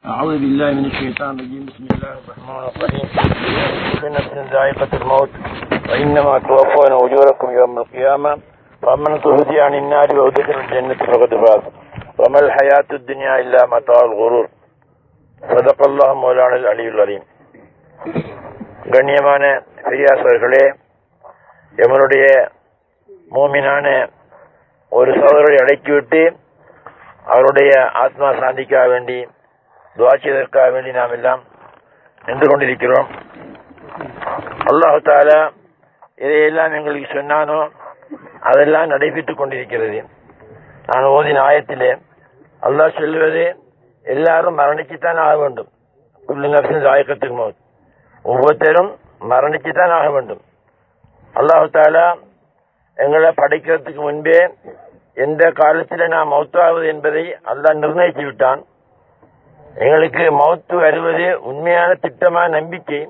أعوذ بالله من الشيطان الرجيم بسم الله الرحمن الرحيم كل نفس ذائقة الموت وإنما توفون أجوركم يوم القيامة فمن زهزي عن النار وأدخل الجنة فقد فاز وما الحياة الدنيا إلا متاع الغرور صدق الله مولانا العلي العليم கண்ணியமான பெரியாசர்களே எவனுடைய மூமினான ஒரு சகோதரரை அடக்கிவிட்டு அவருடைய ஆத்மா சாந்திக்காக வேண்டி துவா செய்வதற்காக வேண்டி நாம் எல்லாம் நின்று கொண்டிருக்கிறோம் அல்லாஹு தாலா இதையெல்லாம் எங்களுக்கு சொன்னானோ அதெல்லாம் நடைபெற்றுக் கொண்டிருக்கிறது நான் ஓதின ஆயத்திலே அல்லாஹ் சொல்லுவது எல்லாரும் மரணிச்சுத்தான் ஆக வேண்டும் உள்ள நரசின் ஆயக்கத்துக்கு போது ஒவ்வொருத்தரும் மரணிச்சுத்தான் ஆக வேண்டும் அல்லாஹு தாலா எங்களை படைக்கிறதுக்கு முன்பே எந்த காலத்தில் நாம் மௌத்தாவது என்பதை அல்லாஹ் நிர்ணயித்து விட்டான் எங்களுக்கு மௌத்து வருவது உண்மையான திட்டமான நம்பிக்கை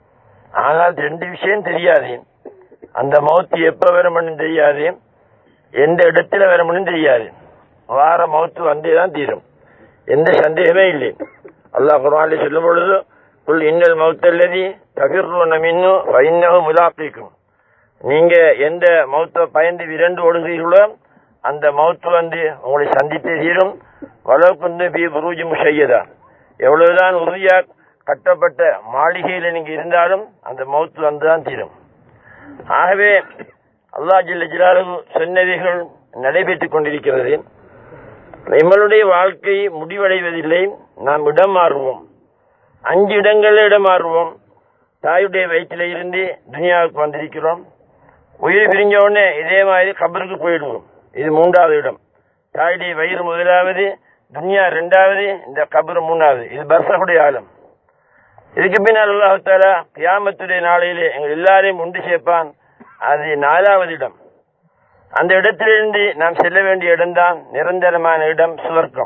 ஆனால் ரெண்டு விஷயம் தெரியாது அந்த மௌத்து எப்ப வரும்னு தெரியாது எந்த இடத்துல வரும்னு தெரியாது வார மௌத்து வந்தே தான் தீரும் எந்த சந்தேகமே இல்லை அல்லாஹ் குர்ஆனில் சொல்லும் பொழுது குல் இன்னல் மௌத்தல்லதி தகிர்ருன மின்னு வைன்னஹு முலாqikum நீங்க எந்த மௌத்த பயந்து விரண்டு ஓடுகிறீர்களோ அந்த மௌத்து வந்து உங்களை சந்தித்தே தீரும் வளர்க்குந்து பி புரூஜி முஷையதா எவ்வளவுதான் உறுதியா கட்டப்பட்ட மாளிகையில நீங்க இருந்தாலும் அந்த மௌத்து வந்துதான் தீரும் ஆகவே அல்லா ஜில்ல ஜிலாலு சொன்னவைகள் நடைபெற்றுக் கொண்டிருக்கிறது எங்களுடைய வாழ்க்கை முடிவடைவதில்லை நாம் இடம் மாறுவோம் அஞ்சு இடங்களில் இடம் மாறுவோம் தாயுடைய வயிற்றில இருந்து துனியாவுக்கு வந்திருக்கிறோம் உயிர் பிரிஞ்ச உடனே இதே மாதிரி கபருக்கு போயிடுவோம் இது மூன்றாவது இடம் தாயுடைய வயிறு முதலாவது துனியா ரெண்டாவது இந்த கபர் மூணாவது இது பர்சகுடைய ஆழம் இதுக்கு பின்னால் அல்லாஹால கியாமத்துடைய நாளையிலே எங்கள் எல்லாரையும் உண்டு சேர்ப்பான் அது நாலாவது இடம் அந்த இடத்திலிருந்து நாம் செல்ல வேண்டிய இடம்தான் நிரந்தரமான இடம் சுவர்க்கம்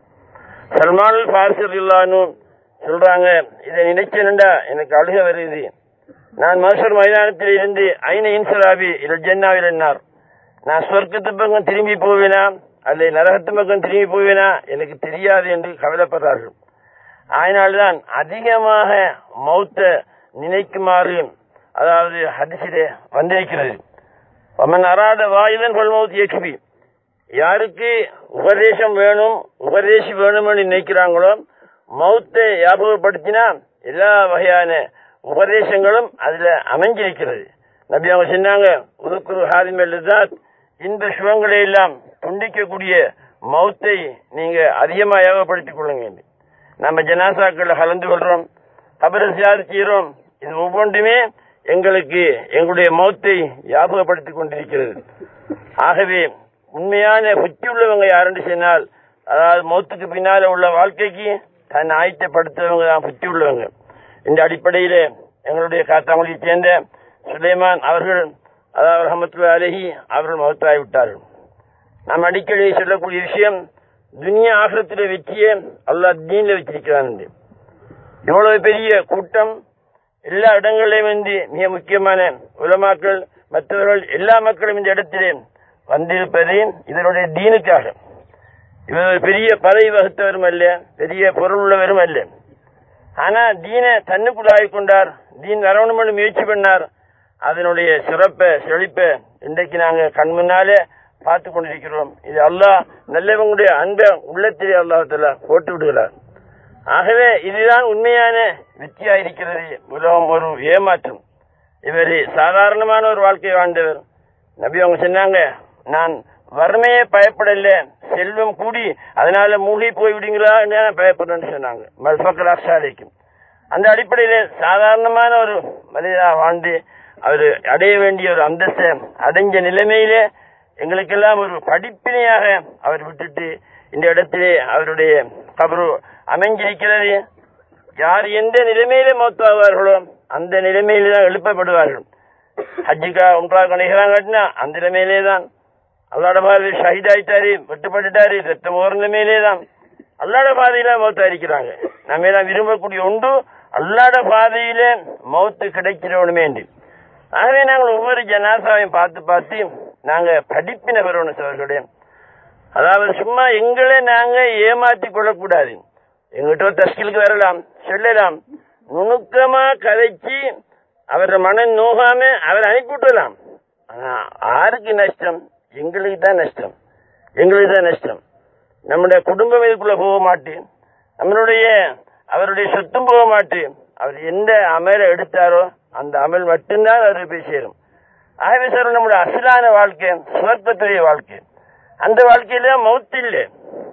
சல்மான் பாரிசர் இல்லான்னு சொல்றாங்க இதை நினைச்சேன்டா எனக்கு அழுக வருது நான் மசூர் மைதானத்தில் இருந்து ஐன இன்சராபி இதில் ஜென்னாவில் என்னார் நான் சொர்க்கத்து பக்கம் திரும்பி போவேனா அல்லது நரகத்து பக்கம் திரும்பி போவேனா எனக்கு தெரியாது என்று கவலைப்படுறார்கள் அதனால்தான் அதிகமாக மௌத்த நினைக்குமாறு அதாவது ஹதிசிலே வந்திருக்கிறது அவன் அராத வாயுதன் கொள்மௌத் இயக்குவி யாருக்கு உபதேசம் வேணும் உபதேசி வேணும்னு நினைக்கிறாங்களோ மௌத்தை ஞாபகப்படுத்தினா எல்லா வகையான உபதேசங்களும் அதுல அமைஞ்சிருக்கிறது நபி அவங்க சொன்னாங்க உதுக்குரு ஹாரிமல் இன்ப சுகங்களை எல்லாம் துண்டிக்கக்கூடிய மௌத்தை நீங்க அதிகமா ஞாபகப்படுத்திக் கொள்ளுங்க நம்ம ஜனாசாக்கள் கலந்து கொள்றோம் கபரசியார் செய்யறோம் இது ஒவ்வொன்றுமே எங்களுக்கு எங்களுடைய மௌத்தை ஞாபகப்படுத்திக் கொண்டிருக்கிறது ஆகவே உண்மையான புத்தி உள்ளவங்க யாருன்னு சொன்னால் அதாவது மௌத்துக்கு பின்னால உள்ள வாழ்க்கைக்கு தன்னை ஆயத்தப்படுத்துறவங்க தான் புத்தி உள்ளவங்க இந்த அடிப்படையில எங்களுடைய காத்தாமொழியை சேர்ந்த சுலைமான் அவர்கள் அதாவது ரஹமத்துல்லா அலஹி அவர்கள் மௌத்தாகி விட்டார்கள் நாம் அடிக்கடி சொல்லக்கூடிய விஷயம் துனியா ஆகிரத்தில வெற்றியே அல்லாஹ் தீன்ல வச்சிருக்கிறான் இவ்வளவு பெரிய கூட்டம் எல்லா இடங்களிலும் வந்து மிக முக்கியமான உலமாக்கள் மற்றவர்கள் எல்லா மக்களும் இந்த இடத்திலே வந்திருப்பது இதனுடைய தீனுக்காக இவர் பெரிய பதவி வகுத்தவரும் அல்ல பெரிய பொருள் உள்ளவரும் அல்ல ஆனா தீனை தன்னுக்குள்ளாகி கொண்டார் தீன் வரவணும்னு முயற்சி பண்ணார் அதனுடைய சிறப்பை செழிப்பை இன்றைக்கு நாங்க கண் முன்னாலே பார்த்து கொண்டிருக்கிறோம் இது அல்லாஹ் நல்லவங்களுடைய அன்பை உள்ளத்திலே அல்லாஹத்துல போட்டு விடுகிறார் ஆகவே இதுதான் உண்மையான வெற்றியா இருக்கிறது உலகம் ஒரு ஏமாற்றம் இவர் சாதாரணமான ஒரு வாழ்க்கை வாழ்ந்தவர் நபி அவங்க சொன்னாங்க நான் வறுமையே பயப்படல செல்வம் கூடி அதனால மூழ்கி போய் விடுங்களா பயப்படுறேன்னு சொன்னாங்க மல்பக்கல் அக்ஷாலிக்கும் அந்த அடிப்படையில சாதாரணமான ஒரு மனிதனா வாழ்ந்து அவர் அடைய வேண்டிய ஒரு அந்தஸ்தை அடைஞ்ச நிலைமையிலே எங்களுக்கெல்லாம் ஒரு படிப்பினையாக அவர் விட்டுட்டு இந்த இடத்திலே அவருடைய கபரு அமைஞ்சிருக்கிறது யார் எந்த நிலைமையிலே மௌத்தாவார்களோ அந்த நிலைமையிலே தான் எழுப்பப்படுவார்கள் ஹஜ்ஜிக்கா உன்றா கணிகிறாங்கன்னா அந்த நிலைமையிலே தான் அல்லாட பாதையில் ஷஹீத் ஆயிட்டாரு வெட்டுப்பட்டுட்டாரு ரத்தம் ஓர நிலைமையிலே தான் அல்லாட பாதையில மௌத்தா இருக்கிறாங்க நம்ம எல்லாம் விரும்பக்கூடிய ஒன்று அல்லாட பாதையில மௌத்து கிடைக்கிறவனுமே என்று ஆகவே நாங்கள் ஒவ்வொரு ஜனாசாவையும் பார்த்து பார்த்து நாங்க படிப்பின பெறணும் சோழர்களுடைய அதாவது சும்மா எங்களை நாங்க ஏமாற்றி கொள்ளக்கூடாது எங்கிட்ட ஒரு தஸ்கிலுக்கு வரலாம் சொல்லலாம் நுணுக்கமா கதைச்சு அவர மனம் நோகாம அவரை அனுப்பிவிட்டலாம் ஆனா யாருக்கு நஷ்டம் எங்களுக்கு தான் நஷ்டம் எங்களுக்கு தான் நஷ்டம் நம்முடைய குடும்பம் இதுக்குள்ள போக மாட்டேன் நம்மளுடைய அவருடைய சொத்தும் போக மாட்டேன் அவர் எந்த அமலை எடுத்தாரோ அந்த அமல் மட்டும்தான் அவர் போய் சேரும் ஆகவே சார் நம்முடைய அசலான வாழ்க்கை சுவர்க்கத்துடைய வாழ்க்கை அந்த வாழ்க்கையில மவுத்து இல்லை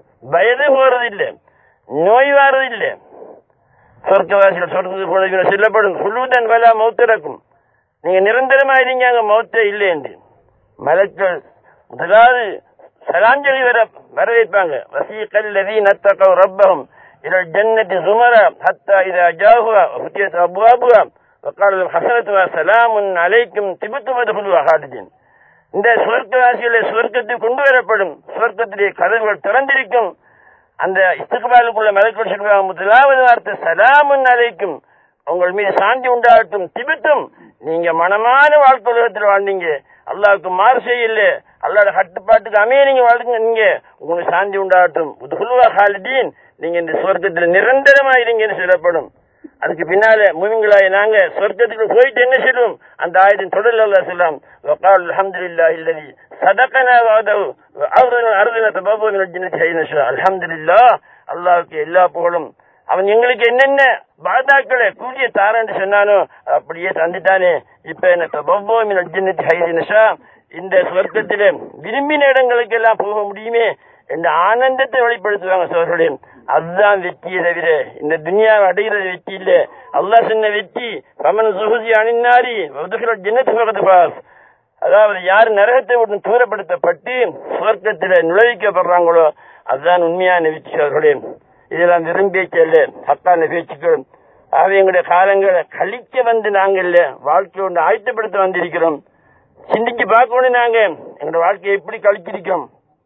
வயது போறது இல்லை நோய் வாரது இல்லை சொர்க்கவாசிகள் சொர்க்கத்துக்கு போனது செல்லப்படும் குழுவுடன் வலா மௌத்திறக்கும் நீங்க நிரந்தரமா இருங்க அங்க மௌத்தே இல்லை என்று மலக்கள் முதலாவது சலாஞ்சலி வர வரவேற்பாங்க வசீகல் லதீன தகவ் ரப்பஹும் இல ஜன்னதி சுமரா ஹத்தா இதா ஜாஹுவா ஃபுத்தியத் அப்வாபுவா وقال الحسنة وسلام عليكم திபத்து மதுகுல் ஹாலிதீன் இந்த சுவர்க்கவாசிகளை சுவர்க்கத்தில் கொண்டு வரப்படும் சுவர்க்கத்திலே கதவுகள் திறந்திருக்கும் அந்த இஸ்துகபாலுக்குள்ள மலக்கள் சொல்லுவாங்க முதலாவது வார்த்தை சலாமுன் அலைக்கும் உங்கள் மீது சாந்தி உண்டாகட்டும் திபித்தும் நீங்க மனமான வாழ்க்கை உலகத்தில் வாழ்ந்தீங்க அல்லாவுக்கு மாறு செய்யல அல்லாட கட்டுப்பாட்டுக்கு அமைய நீங்க வாழ்ந்துங்க நீங்க உங்களுக்கு சாந்தி உண்டாகட்டும் உதுகுல்வா ஹாலிதீன் நீங்க இந்த சொர்க்கத்தில் நிரந்தரமா இருங்கன்னு சொல்லப்படும் அதுக்கு பின்னால மூவிங்களாய் நாங்க சொர்க்கத்துக்கு போயிட்டு என்ன செய்வோம் அந்த ஆயுதம் தொடர்ல அல்லா சொல்லலாம் வகால் அல்ஹம்துலில்லாஹ் இல்லதி சதகனா வாதவு அவர்கள் அருதின தபாபு ஜின்னதி ஹைனஷா அல்ஹம்துலில்லாஹ் அல்லாஹ்வுக்கு எல்லா புகழும் அவன் எங்களுக்கு என்னென்ன பாதாக்களை கூடிய தாரன்னு சொன்னானோ அப்படியே தந்துட்டானே இப்ப என்ன தபோ மின் ஜின்னதி ஹைனஷா இந்த சொர்க்கத்திலே விரும்பின இடங்களுக்கு எல்லாம் போக முடியுமே என்ற ஆனந்தத்தை வெளிப்படுத்துவாங்க சோழர்களே அதுதான் வெற்றியை தவிர இந்த துனியாவை அடைகிறது வெற்றி இல்ல அல்லாஹ் சொன்ன வெற்றி பமன் சுகுதி அணிநாரி ஜின்னத்து பாஸ் அதாவது யார் நரகத்தை விட்டு தூரப்படுத்தப்பட்டு சுவர்க்கத்தில் நுழைவிக்கப்படுறாங்களோ அதுதான் உண்மையான வெற்றி சோழர்களே இதெல்லாம் விரும்பிய செல்ல சத்தான பேச்சுக்கள் ஆகவே எங்களுடைய காலங்களை கழிக்க வந்து நாங்க இல்ல வாழ்க்கை ஒன்று ஆயத்தப்படுத்த வந்திருக்கிறோம் சிந்திச்சு பார்க்கணும் நாங்க எங்களோட வாழ்க்கையை எப்படி கழிச்சிருக்கோம்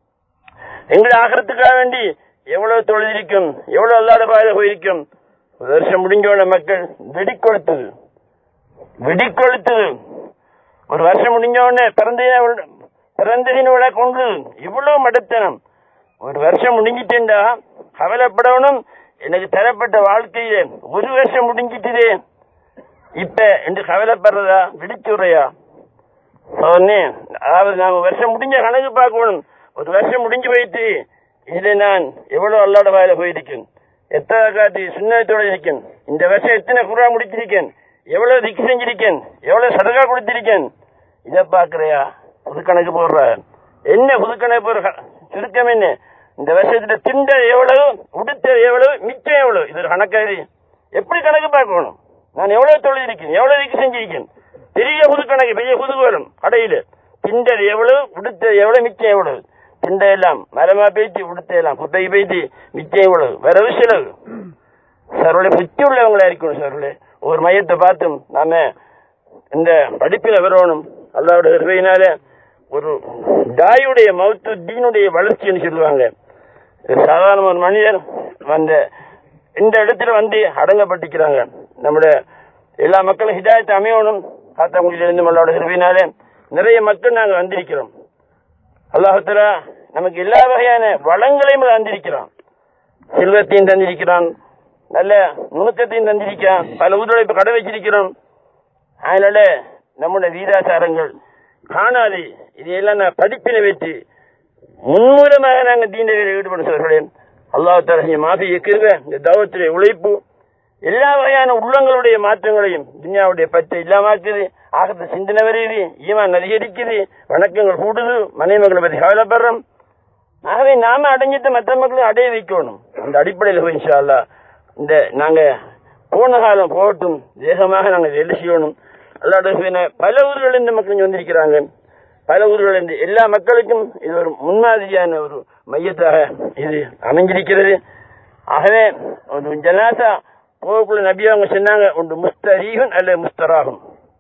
எங்களை ஆகிறதுக்காக வேண்டி எவ்வளவு தொழுதிருக்கும் எவ்வளவு அல்லாத பாதையில போயிருக்கும் ஒரு வருஷம் முடிஞ்சோட மக்கள் வெடிக்கொளுத்தது வெடிக்கொளுத்தது ஒரு வருஷம் முடிஞ்ச உடனே பிறந்த பிறந்ததின விழா கொண்டு இவ்வளவு மடத்தனம் ஒரு வருஷம் முடிஞ்சிட்டேன்டா கவலைப்படணும் எனக்கு தரப்பட்ட வாழ்க்கையில ஒரு வருஷம் முடிஞ்சிட்டுதே இப்ப என்று கவலைப்படுறதா வெடிச்சுறையா உடனே அதாவது நாம வருஷம் முடிஞ்ச கணக்கு பார்க்கணும் ஒரு வருஷம் முடிஞ்சு போயிட்டு இதுல நான் எவ்வளவு அல்லாட வாயில போயிருக்கேன் எத்தனை காட்டி சுண்ணத்தோட இருக்கேன் இந்த வருஷம் எத்தனை குரா முடிச்சிருக்கேன் எவ்வளவு திக்கு செஞ்சிருக்கேன் எவ்வளவு சதகா கொடுத்திருக்கேன் இத பாக்குறியா புது கணக்கு போடுற என்ன புது கணக்கு போடுற சுருக்கம் என்ன இந்த வருஷத்துல திண்ட எவ்வளவு உடுத்த எவ்வளவு மிச்சம் எவ்வளவு இது ஒரு கணக்காது எப்படி கணக்கு பார்க்கணும் நான் எவ்வளவு தொழிலிருக்கேன் எவ்வளவு திக்கு செஞ்சிருக்கேன் பெரிய புது கணக்கு பெரிய புது வரும் கடையில திண்டது எவ்வளவு உடுத்தது எவ்வளவு மிச்சம் எவ்வளவு திண்ட எல்லாம் மரமா பேச்சு உடுத்த எல்லாம் குட்டை பேச்சு மிச்சம் எவ்வளவு வரவு செலவு சாரோட புத்தி உள்ளவங்களா இருக்கணும் சாரோட ஒரு மையத்தை பார்த்தும் நாம இந்த படிப்பில வரணும் அல்லாவோட இருவையினால ஒரு தாயுடைய மௌத்து தீனுடைய வளர்ச்சின்னு சொல்லுவாங்க சாதாரண ஒரு மனிதர் வந்த இந்த இடத்துல வந்து அடங்கப்பட்டிருக்கிறாங்க நம்முடைய எல்லா மக்களும் ஹிதாயத்தை அமையணும் காத்தாங்குடியிலிருந்து மல்லாவோட இருவையினால நிறைய மக்கள் நாங்க வந்திருக்கிறோம் அல்லாஹத்துல நமக்கு எல்லா வகையான வளங்களையும் தந்திருக்கிறான் செல்வத்தையும் தந்திருக்கிறான் நல்ல நுணுக்கத்தையும் தந்திருக்கிறான் பல ஊர்களை இப்ப கடை வச்சிருக்கிறோம் அதனால நம்முடைய வீராசாரங்கள் காணாது இதையெல்லாம் நான் படிப்பினை வச்சு முன்மூலமாக நாங்க தீண்டவில் ஈடுபடும் சொல்கிறேன் அல்லாஹால மாஃபி இருக்கிற இந்த தவத்துடைய உழைப்பு எல்லா வகையான உள்ளங்களுடைய மாற்றங்களையும் துன்யாவுடைய பச்சை இல்லாமக்குது ஆகத்த சிந்தனை வருது ஈமான் அதிகரிக்குது வணக்கங்கள் கூடுது மனைமக்களை பத்தி கவலைப்படுறோம் ஆகவே நாம அடைஞ்சிட்டு மற்ற மக்களும் அடைய வைக்கணும் அந்த அடிப்படையில் போய் இன்ஷா அல்லாஹ் இந்த நாங்க போன காலம் போகட்டும் வேகமாக நாங்க வேலை செய்யணும் அல்லாட பல ஊர்கள் இந்த மக்கள் இங்க வந்திருக்கிறாங்க பல ஊர்கள் இருந்து எல்லா மக்களுக்கும் இது ஒரு முன்மாதிரியான ஒரு மையத்தாக இது அமைஞ்சிருக்கிறது ஆகவே ஒரு ஜனாசா போகக்குள்ள நபி அவங்க சொன்னாங்க ஒன்று முஸ்தரீகன் அல்ல முஸ்தராகும்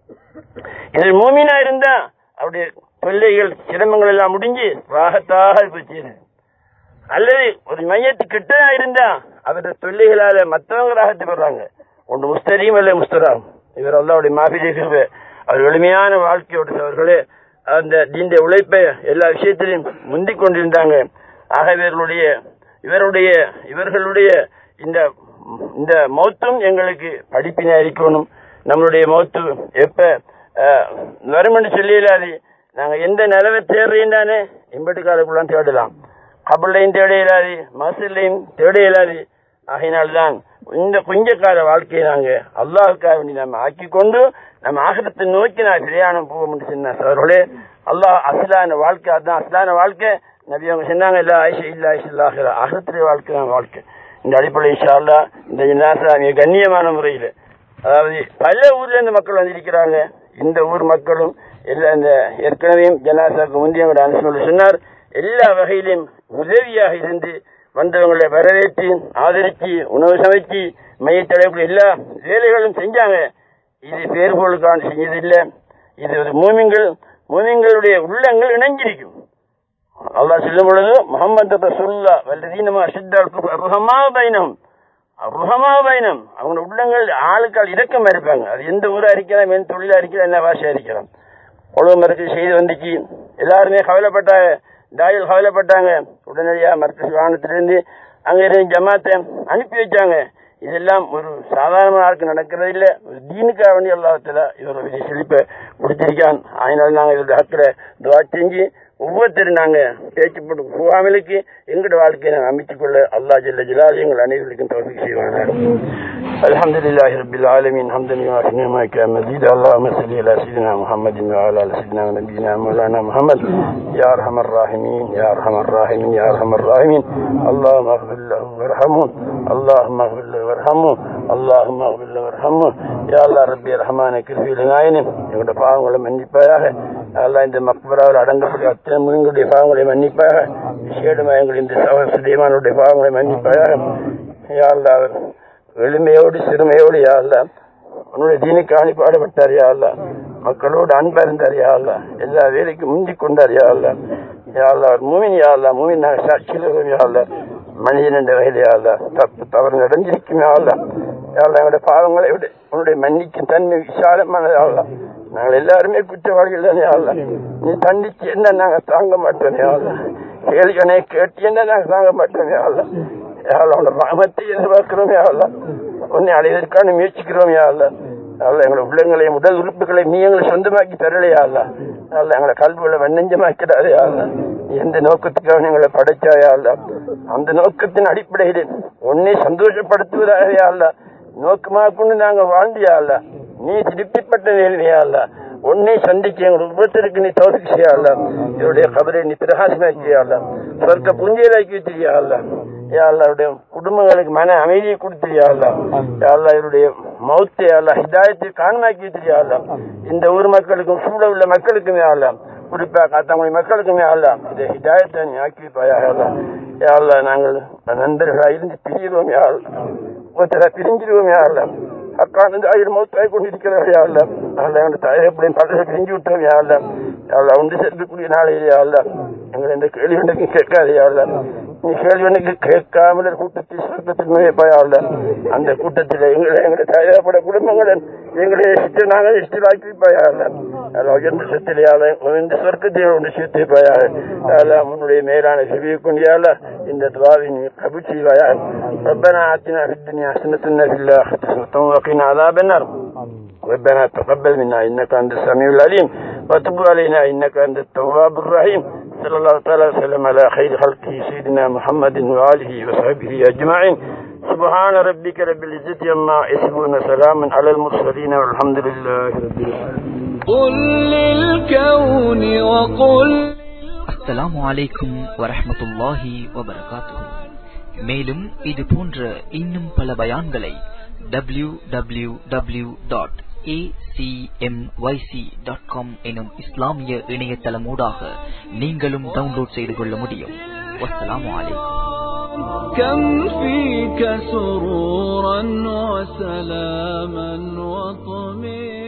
இதில் மூமினா இருந்தா அவருடைய தொல்லைகள் சிரமங்கள் எல்லாம் முடிஞ்சு ராகத்தாக போச்சு அல்லது ஒரு மையத்து கிட்ட இருந்தா அவருடைய தொல்லைகளால மற்றவங்க ராகத்தை பெறாங்க ஒன்று முஸ்தரீம் அல்ல முஸ்தராகும் இவர் அல்லாவுடைய மாபிஜிக்கு அவர் எளிமையான வாழ்க்கையோட அவர்களே அந்த தீண்ட உழைப்பை எல்லா விஷயத்திலையும் முந்திக் கொண்டிருந்தாங்க ஆக இவர்களுடைய இவருடைய இவர்களுடைய இந்த இந்த மௌத்தும் எங்களுக்கு படிப்பினா இருக்கணும் நம்மளுடைய மௌத்து எப்ப அஹ், வரும்னு சொல்லிடாது நாங்க எந்த நிலவை தேடுறீங்க தானே எம்பட்டு காலக்குள்ள தேடலாம் கபல்லையும் தேட இயலாது மசல்லையும் தேட இயலாது ஆகையினால்தான் இந்த கொஞ்ச கால வாழ்க்கையை நாங்க அல்லாஹுக்காக வேண்டி நம்ம ஆக்கி கொண்டு நம்ம ஆகிரத்தை நோக்கி நான் பிரயாணம் போக சொன்ன சோழர்களே அல்லாஹ் அசலான வாழ்க்கை அதான் அசலான வாழ்க்கை நபி அவங்க சொன்னாங்க இல்ல ஆயிஷா இல்ல ஆயிஷா இல்லாஹிரா ஆகிரத்துடைய வாழ்க்கை தான் வாழ்க்கை இந்த அடிப்படை இன்ஷா அல்லாஹ் இந்த ஜனாசா மிக கண்ணியமான முறையில் அதாவது பல ஊர்ல இருந்து மக்கள் வந்திருக்கிறாங்க இந்த ஊர் மக்களும் எல்லா இந்த ஏற்கனவே ஜனாசாக்கு முந்தைய அனுசரில் சொன்னார் எல்லா வகையிலும் உதவியாக இருந்து வந்தவங்களை வரவேற்று ஆதரிச்சு உணவு சமைச்சு மையத்தலைப்புல எல்லா வேலைகளும் செஞ்சாங்க இது பேர்கோளுக்கான செஞ்சது இல்ல இது ஒரு மூமிங்கள் மூமிங்களுடைய உள்ளங்கள் இணைஞ்சிருக்கும் அல்லாஹ் சொல்லும் பொழுது முகமது ரசூல்லா வல்லதீனமா சித்தால் ருஹமா பைனம் ருஹமா பைனம் அவங்க உள்ளங்கள் ஆளுக்கால் இரக்கம் இருப்பாங்க அது எந்த ஊரா இருக்கலாம் எந்த தொழிலா இருக்கலாம் என்ன பாஷையா இருக்கலாம் உழவு மரத்தில் செய்து வந்துச்சு எல்லாருமே கவலைப்பட்டாங்க தாயில் கவலைப்பட்டாங்க உடனடியா மருத்துவ வாகனத்திலிருந்து அங்க இருந்து ஜமாத்தை அனுப்பி வச்சாங்க இதெல்லாம் ஒரு சாதாரண ஆளுக்கு நடக்கிறது இல்ல ஒரு தீனுக்காக வேண்டிய அல்லாஹத்துல இவர் ஒரு செழிப்பை கொடுத்திருக்கான் அதனால நாங்க இதோட ஹக்கில துவா செஞ்சு ஒவ்வொருத்தரும் நாங்க பேச்சு போட்டு போகாமலுக்கு எங்களோட வாழ்க்கையை நாங்கள் அமைத்துக் கொள்ள அல்லா ஜல்ல ஜலாலி எங்கள் அனைவருக்கும் தோல்வி செய்வாங்க الحمد لله رب العالمين حمدا يوافي نعمك مزيد اللهم صل على سيدنا محمد وعلى ال سيدنا ونبينا مولانا محمد يا ارحم الراحمين يا ارحم الراحمين يا ارحم الراحمين اللهم اغفر له وارحمه اللهم اغفر له وارحمه اللهم اغفر له وارحمه يا الله ربي رحمانه கிருபை நாயனே எங்களுடைய பாவங்களை மன்னிப்பாயாக அல்லாஹ் இந்த மக்பராவில் அடங்கக்கூடிய அத்தனை முன்களுடைய பாவங்களை மன்னிப்பாக விசேடமாக எங்கள் இந்த சகோதர சுலைமானுடைய பாவங்களை மன்னிப்பாயாக யா அல்லாஹ் அவர் எளிமையோடு சிறுமையோடு யா அல்லாஹ் உன்னுடைய தீனுக்காணி பாடுபட்டார் யா அல்லாஹ் மக்களோடு அன்பா இருந்தார் யா அல்லாஹ் எல்லா வேலைக்கும் முந்தி கொண்டார் யா அல்லாஹ் யா அல்லாஹ் ஒரு மூமின் யா அல்லாஹ் மூமின் நாங்கள் சாட்சியில் யா அல்லாஹ் மனிதன் என்ற வகையில் யா அல்லாஹ் தப்பு தவறு நடந்திருக்கும் யா அல்லாஹ் யா அல்லாஹ் எங்களுடைய பாவங்களை விட உன்னுடைய மன்னிக்கும் தன்மை விசாலமானது யா அல்லாஹ் நாங்கள் எல்லாருமே குற்றவாளிகள் தானே யா அல்லாஹ் நீ தண்டிச்சு என்ன நாங்கள் தாங்க மாட்டோம் யா அல்லாஹ் கேள்விக்கணே கேட்டு என்ன நாங்கள் தாங்க மாட்டோம் யா அல்லாஹ் யா அல்லாஹ் உன்னோட ரஹமத்தை எதிர்பார்க்கிறோம் யா அல்லாஹ் உன்னை அடைவதற்கான முயற்சிக்கிறோம் யா அல்லாஹ் அல்ல எங்களை உள்ளங்களையும் உடல் உறுப்புகளை நீ எங்களை சொந்தமாக்கி தரலையா அல்ல அல்ல எங்களை கல்விகளை வண்ணஞ்சமாக்கிறாரே அல்ல எந்த நோக்கத்துக்காக எங்களை படைச்சாயா அல்ல அந்த நோக்கத்தின் அடிப்படையில் உன்னை சந்தோஷப்படுத்துவதாக அல்ல நோக்கமாக கொண்டு நாங்க வாழ்ந்தியா அல்ல நீ திருப்திப்பட்ட நிலைமையா அல்ல உன்னை சந்திக்க எங்கள் ஒவ்வொருத்தருக்கு நீ தோதுக்கு செய்யல என்னுடைய கபரை நீ பிரகாசமாக்கி செய்யல சொர்க்க புஞ்சியலாக்கி வச்சிருக்கியா அல்ல யாருடைய குடும்பங்களுக்கு மன அமைதியை கொடுத்தியா அல்ல யாருல இவருடைய மௌத்தை அல்ல ஹிதாயத்தை காணமாக்கி வச்சிருக்கியா அல்ல இந்த ஊர் மக்களுக்கும் சூழ உள்ள மக்களுக்குமே அல்ல குறிப்பா காத்தாங்குடி மக்களுக்குமே அல்ல இதை ஹிதாயத்தை நீ ஆக்கி வைப்பாயாக அல்ல யாருல நாங்கள் நண்பர்களாக இருந்து பிரிகிறோம் யாரு ஒருத்தர பிரிஞ்சிருவோம் யாருல அக்கானது ஆயிரம் மௌத்தாய் கொண்டிருக்கிறார் யாருல அல்ல எங்க தாயை எப்படியும் பலரை பிரிஞ்சு விட்டோம் யாருல யாருல ஒன்று செல்லக்கூடிய நாளையிலே யாருல எங்களை இந்த கேள்வி ஒன்றுக்கு கேட்காது யாருல நீ கேள்வி ஒன்றுக்கு கேட்காமல் கூட்டத்தில் சொர்க்கத்தில் நுழைப்பாயால அந்த கூட்டத்தில் எங்களை எங்களை தயாரப்பட குடும்பங்களை எங்களை இஷ்ட நாங்கள் இஷ்டலாக்கி வைப்பாயால உயர்ந்த சத்திலையால உயர்ந்த சொர்க்கத்தில் ஒன்று சேர்த்திருப்பாயாக யாரெல்லாம் உன்னுடைய மேலான செவியை கொண்டியால இந்த துவாவின் கபு செய்வாயா ربنا آتنا في الدنيا حسنة وفي الآخرة حسنة وقنا عذاب النار ربنا تقبل منا إنك أنت السميع العليم وتب علينا إنك أنت التواب الرحيم صلى الله تعالى وسلم على خير خلقه سيدنا محمد وآله وصحبه أجمعين سبحان ربك رب العزة عما يصفون سلام على المرسلين والحمد لله رب العالمين قل للكون وقل அஸ்ஸலாமு அலைக்கும் வரஹ்மத்துல்லாஹி வபரகாத்துஹு மேலும் இது போன்ற இன்னும் பல பயான்களை W W W dot dot com எனும் இஸ்லாமிய இணையதளமூடாக நீங்களும் டவுன்லோட் செய்து கொள்ள முடியும் வஸ்ஸலாமு அலைக்கும் كم فيك سرورا وسلاما وطمئنا